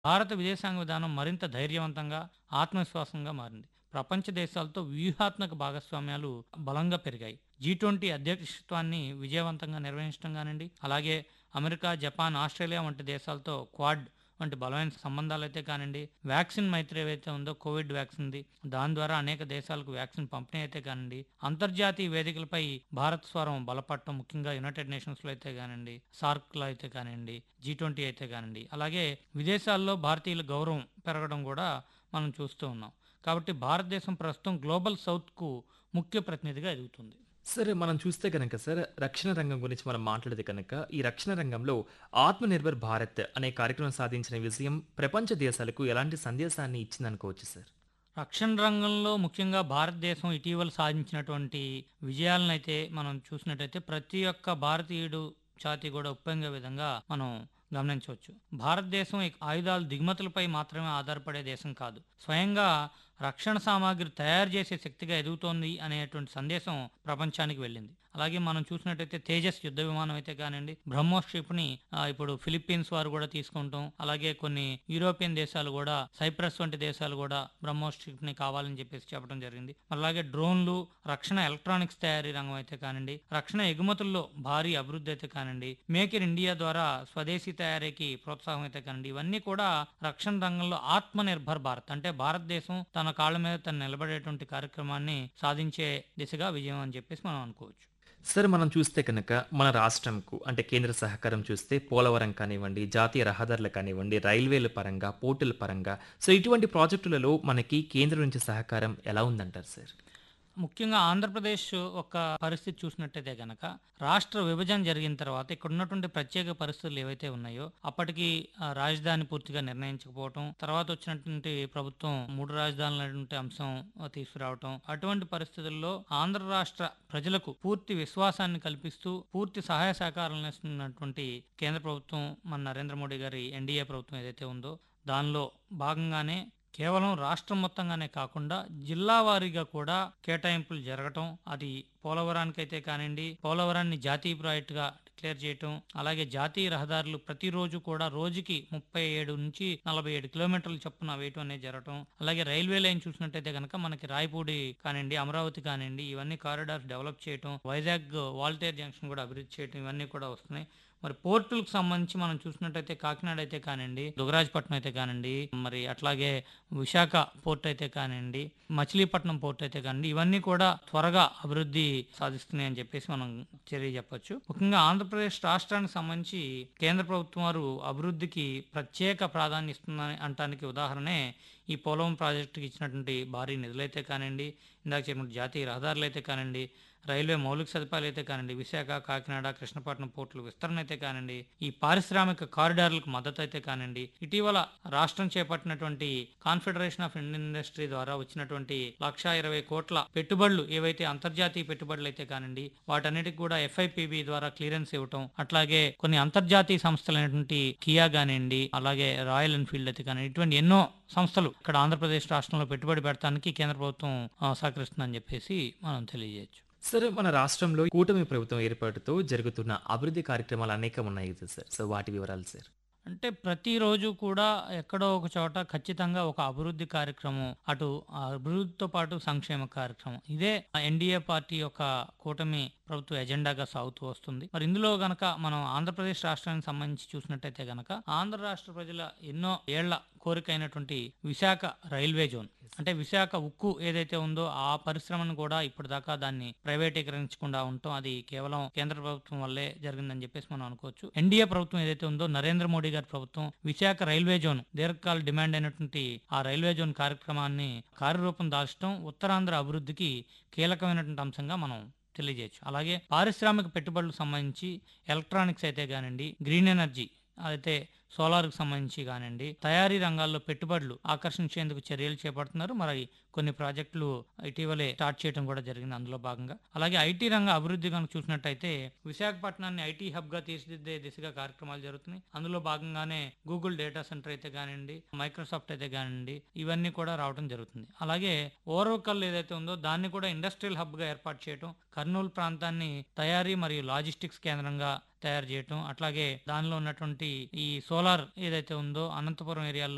భారత విదేశాంగ విధానం మరింత ధైర్యవంతంగా ఆత్మవిశ్వాసంగా మారింది ప్రపంచ దేశాలతో వ్యూహాత్మక భాగస్వామ్యాలు బలంగా పెరిగాయి జీ ట్వంటీ అధ్యక్షత్వాన్ని విజయవంతంగా నిర్వహించడం కానివ్వండి అలాగే అమెరికా జపాన్ ఆస్ట్రేలియా వంటి దేశాలతో క్వాడ్ వంటి బలమైన సంబంధాలు అయితే కానివ్వండి వ్యాక్సిన్ మైత్రి ఏవైతే ఉందో కోవిడ్ వ్యాక్సిన్ది దాని ద్వారా అనేక దేశాలకు వ్యాక్సిన్ పంపిణీ అయితే కానివ్వండి అంతర్జాతీయ వేదికలపై భారత్ స్వరం బలపడటం ముఖ్యంగా యునైటెడ్ నేషన్స్లో అయితే కానివ్వండి సార్క్లో అయితే కానివ్వండి జీ ట్వంటీ అయితే కానివ్వండి అలాగే విదేశాల్లో భారతీయుల గౌరవం పెరగడం కూడా మనం చూస్తూ ఉన్నాం కాబట్టి భారతదేశం ప్రస్తుతం గ్లోబల్ సౌత్కు ముఖ్య ప్రతినిధిగా ఎదుగుతుంది సరే మనం చూస్తే కనుక సార్ రక్షణ రంగం గురించి మనం మాట్లాడితే కనుక ఈ రక్షణ రంగంలో ఆత్మనిర్భర్ భారత్ అనే కార్యక్రమం సాధించిన విజయం ప్రపంచ దేశాలకు ఎలాంటి సందేశాన్ని ఇచ్చిందనుకోవచ్చు సార్ రక్షణ రంగంలో ముఖ్యంగా భారతదేశం ఇటీవల సాధించినటువంటి విజయాలను అయితే మనం చూసినట్టయితే ప్రతి ఒక్క భారతీయుడు ఛాతి కూడా ఉప్పొంగే విధంగా మనం గమనించవచ్చు భారతదేశం ఈ ఆయుధాల దిగుమతులపై మాత్రమే ఆధారపడే దేశం కాదు స్వయంగా రక్షణ సామాగ్రి తయారు చేసే శక్తిగా ఎదుగుతోంది అనేటువంటి సందేశం ప్రపంచానికి వెళ్ళింది అలాగే మనం చూసినట్టయితే తేజస్ యుద్ధ విమానం అయితే కానివ్వండి బ్రహ్మోస్ షిప్ ని ఆ, ఇప్పుడు ఫిలిప్పీన్స్ వారు కూడా తీసుకుంటాం అలాగే కొన్ని యూరోపియన్ దేశాలు కూడా సైప్రస్ వంటి దేశాలు కూడా బ్రహ్మోస్ షిప్ ని కావాలని చెప్పేసి చెప్పడం జరిగింది మరి అలాగే డ్రోన్లు రక్షణ ఎలక్ట్రానిక్స్ తయారీ రంగం అయితే కానివ్వండి రక్షణ ఎగుమతుల్లో భారీ అభివృద్ధి అయితే కానివ్వండి మేక్ ఇన్ ఇండియా ద్వారా స్వదేశీ తయారీకి ప్రోత్సాహం అయితే కానివ్వండి ఇవన్నీ కూడా రక్షణ రంగంలో ఆత్మ నిర్భర్ భారత్ అంటే భారతదేశం తన కాళ్ళ మీద తను నిలబడేటువంటి కార్యక్రమాన్ని సాధించే దిశగా విజయం అని చెప్పేసి మనం అనుకోవచ్చు సార్ మనం చూస్తే కనుక మన రాష్ట్రంకు అంటే కేంద్ర సహకారం చూస్తే పోలవరం కానివ్వండి జాతీయ రహదారులు కానివ్వండి రైల్వేల పరంగా పోర్టుల పరంగా సో ఇటువంటి ప్రాజెక్టులలో మనకి కేంద్రం నుంచి సహకారం ఎలా ఉందంటారు సార్ ముఖ్యంగా ఆంధ్రప్రదేశ్ ఒక పరిస్థితి చూసినట్టయితే గనక రాష్ట్ర విభజన జరిగిన తర్వాత ఇక్కడ ఉన్నటువంటి ప్రత్యేక పరిస్థితులు ఏవైతే ఉన్నాయో అప్పటికి ఆ, రాజధాని పూర్తిగా నిర్ణయించకపోవటం తర్వాత వచ్చినటువంటి ప్రభుత్వం మూడు రాజధానులు అనేటువంటి అంశం ఆ, తీసుకురావటం అటువంటి పరిస్థితుల్లో ఆంధ్ర రాష్ట్ర ప్రజలకు పూర్తి విశ్వాసాన్ని కల్పిస్తూ పూర్తి సహాయ సహకారాలను ఇస్తున్నటువంటి కేంద్ర ప్రభుత్వం మన నరేంద్ర మోడీ గారి ఎన్డీఏ ప్రభుత్వం ఏదైతే ఉందో దానిలో భాగంగానే కేవలం రాష్ట్రం మొత్తంగానే కాకుండా జిల్లా వారీగా కూడా కేటాయింపులు జరగటం అది పోలవరానికైతే కానివ్వండి పోలవరాన్ని జాతీయ ప్రాజెక్టుగా డిక్లేర్ చేయటం అలాగే జాతీయ రహదారులు ప్రతిరోజు కూడా రోజుకి ముప్పై ఏడు నుంచి నలభై ఏడు కిలోమీటర్ల చొప్పున వేయటం అనేది జరగటం అలాగే రైల్వే లైన్ చూసినట్టయితే కనుక మనకి రాయపూడి కానివ్వండి అమరావతి కానివ్వండి ఇవన్నీ కారిడార్స్ డెవలప్ చేయటం వైజాగ్ వాల్టేర్ జంక్షన్ కూడా అభివృద్ధి చేయటం ఇవన్నీ కూడా వస్తున్నాయి మరి పోర్టులకు సంబంధించి మనం చూసినట్టయితే కాకినాడ అయితే కానివ్వండి దుగరాజపట్నం అయితే కానివ్వండి మరి అట్లాగే విశాఖ పోర్ట్ అయితే కానివ్వండి మచిలీపట్నం పోర్ట్ అయితే కానివ్వండి ఇవన్నీ కూడా త్వరగా అభివృద్ధి సాధిస్తున్నాయి అని చెప్పేసి మనం చర్య చెప్పొచ్చు ముఖ్యంగా ఆంధ్రప్రదేశ్ రాష్ట్రానికి సంబంధించి కేంద్ర ప్రభుత్వం వారు అభివృద్ధికి ప్రత్యేక ప్రాధాన్యత ఇస్తుందని అంటానికి ఉదాహరణే ఈ పోలవరం ప్రాజెక్టుకి ఇచ్చినటువంటి భారీ నిధులైతే కానివ్వండి ఇందాక చెప్పిన జాతీయ రహదారులు అయితే కానివ్వండి రైల్వే మౌలిక సదుపాయాలు అయితే కానివ్వండి విశాఖ కాకినాడ కృష్ణపట్నం పోర్టుల విస్తరణ అయితే కానివ్వండి ఈ పారిశ్రామిక కారిడార్లకు మద్దతు అయితే కానివ్వండి ఇటీవల రాష్ట్రం చేపట్టినటువంటి కాన్ఫెడరేషన్ ఆఫ్ ఇండియన్ ఇండస్ట్రీ ద్వారా వచ్చినటువంటి లక్షా ఇరవై కోట్ల పెట్టుబడులు ఏవైతే అంతర్జాతీయ పెట్టుబడులు అయితే కానివ్వండి వాటన్నిటికి కూడా ఎఫ్ఐపిబి ద్వారా క్లియరెన్స్ ఇవ్వటం అట్లాగే కొన్ని అంతర్జాతీయ సంస్థలైనటువంటి కియా కానివ్వండి అలాగే రాయల్ ఎన్ఫీల్డ్ అయితే కానీ ఇటువంటి ఎన్నో సంస్థలు ఇక్కడ ఆంధ్రప్రదేశ్ రాష్ట్రంలో పెట్టుబడి పెడతానికి కేంద్ర ప్రభుత్వం ఆ, సహకరిస్తుందని చెప్పేసి మనం తెలియజేయచ్చు సార్ మన రాష్ట్రంలో కూటమి ప్రభుత్వం ఏర్పాటుతో జరుగుతున్న అభివృద్ధి కార్యక్రమాలు అనేకం ఉన్నాయి కదా సార్ సో వాటి వివరాలు సార్ అంటే ప్రతిరోజు కూడా ఎక్కడో ఒక చోట ఖచ్చితంగా ఒక అభివృద్ధి కార్యక్రమం అటు ఆ అభివృద్ధితో పాటు సంక్షేమ కార్యక్రమం ఇదే ఎన్డీఏ పార్టీ యొక్క కూటమి ప్రభుత్వ ఎజెండాగా సాగుతూ వస్తుంది మరి ఇందులో గనక మనం ఆంధ్రప్రదేశ్ రాష్ట్రానికి సంబంధించి చూసినట్టయితే గనక ఆంధ్ర రాష్ట్ర ప్రజల ఎన్నో ఏళ్ల కోరికైనటువంటి విశాఖ రైల్వే జోన్ అంటే విశాఖ ఉక్కు ఏదైతే ఉందో ఆ పరిశ్రమను కూడా ఇప్పటిదాకా దాన్ని ప్రైవేటీకరించకుండా ఉండటం అది కేవలం కేంద్ర ప్రభుత్వం వల్లే జరిగిందని చెప్పేసి మనం అనుకోవచ్చు ఎన్డీఏ ప్రభుత్వం ఏదైతే ఉందో నరేంద్ర మోడీ గారి ప్రభుత్వం విశాఖ రైల్వే జోన్ దీర్ఘకాల డిమాండ్ అయినటువంటి ఆ రైల్వే జోన్ కార్యక్రమాన్ని కార్యరూపం దాల్చడం ఉత్తరాంధ్ర అభివృద్ధికి కీలకమైనటువంటి అంశంగా మనం తెలియజేయచ్చు అలాగే పారిశ్రామిక పెట్టుబడులకు సంబంధించి ఎలక్ట్రానిక్స్ అయితే కానివ్వండి గ్రీన్ ఎనర్జీ అయితే సోలార్కి సంబంధించి కానివ్వండి తయారీ రంగాల్లో పెట్టుబడులు ఆకర్షించేందుకు చర్యలు చేపడుతున్నారు మరి కొన్ని ప్రాజెక్టులు ఇటీవలే స్టార్ట్ చేయడం కూడా జరిగింది అందులో భాగంగా అలాగే ఐటీ రంగ అభివృద్ధి కనుక చూసినట్టయితే విశాఖపట్నాన్ని ఐటీ హబ్ గా తీర్చిదిద్దే దిశగా కార్యక్రమాలు జరుగుతున్నాయి అందులో భాగంగానే గూగుల్ డేటా సెంటర్ అయితే కానివ్వండి మైక్రోసాఫ్ట్ అయితే కానివ్వండి ఇవన్నీ కూడా రావడం జరుగుతుంది అలాగే ఓరవకల్ ఏదైతే ఉందో దాన్ని కూడా ఇండస్ట్రియల్ హబ్ గా ఏర్పాటు చేయడం కర్నూలు ప్రాంతాన్ని తయారీ మరియు లాజిస్టిక్స్ కేంద్రంగా తయారు చేయటం అట్లాగే దానిలో ఉన్నటువంటి ఈ సోలార్ ఏదైతే ఉందో అనంతపురం ఏరియాలో